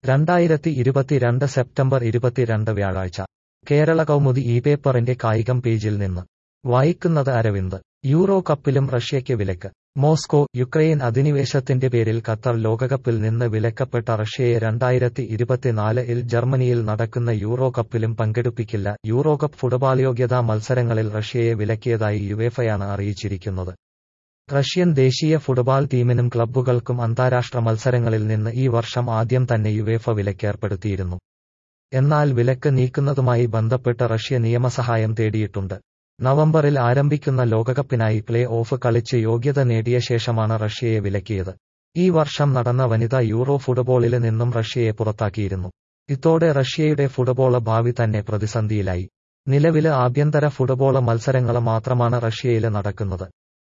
രണ്ടായിരത്തി ഇരുപത്തിരണ്ട് സെപ്റ്റംബർ ഇരുപത്തിരണ്ട് വ്യാഴാഴ്ച കേരള കൗമുദി ഈ പേപ്പറിന്റെ കായികം പേജിൽ നിന്ന് വായിക്കുന്നത് അരവിന്ദ് യൂറോ കപ്പിലും റഷ്യയ്ക്ക് വിലക്ക് മോസ്കോ യുക്രൈൻ അധിനിവേശത്തിന്റെ പേരിൽ ഖത്തർ ലോകകപ്പിൽ നിന്ന് വിലക്കപ്പെട്ട റഷ്യയെ രണ്ടായിരത്തി ഇരുപത്തിനാല് ഇൽ ജർമ്മനിയിൽ നടക്കുന്ന യൂറോ കപ്പിലും പങ്കെടുപ്പിക്കില്ല യൂറോകപ്പ് ഫുട്ബോൾ യോഗ്യതാ മത്സരങ്ങളിൽ റഷ്യയെ വിലക്കിയതായി യുവേഫയാണ് അറിയിച്ചിരിക്കുന്നത് റഷ്യൻ ദേശീയ ഫുട്ബോൾ ടീമിനും ക്ലബ്ബുകൾക്കും അന്താരാഷ്ട്ര മത്സരങ്ങളിൽ നിന്ന് ഈ വർഷം ആദ്യം തന്നെ യുവേഫ വിലക്കേർപ്പെടുത്തിയിരുന്നു എന്നാൽ വിലക്ക് നീക്കുന്നതുമായി ബന്ധപ്പെട്ട് റഷ്യ നിയമസഹായം തേടിയിട്ടുണ്ട് നവംബറിൽ ആരംഭിക്കുന്ന ലോകകപ്പിനായി പ്ലേ ഓഫ് കളിച്ച് യോഗ്യത നേടിയ ശേഷമാണ് റഷ്യയെ വിലക്കിയത് ഈ വർഷം നടന്ന വനിതാ യൂറോ ഫുട്ബോളില് നിന്നും റഷ്യയെ പുറത്താക്കിയിരുന്നു ഇതോടെ റഷ്യയുടെ ഫുട്ബോള് ഭാവി തന്നെ പ്രതിസന്ധിയിലായി നിലവില് ആഭ്യന്തര ഫുട്ബോള് മത്സരങ്ങള് മാത്രമാണ് റഷ്യയില് നടക്കുന്നത്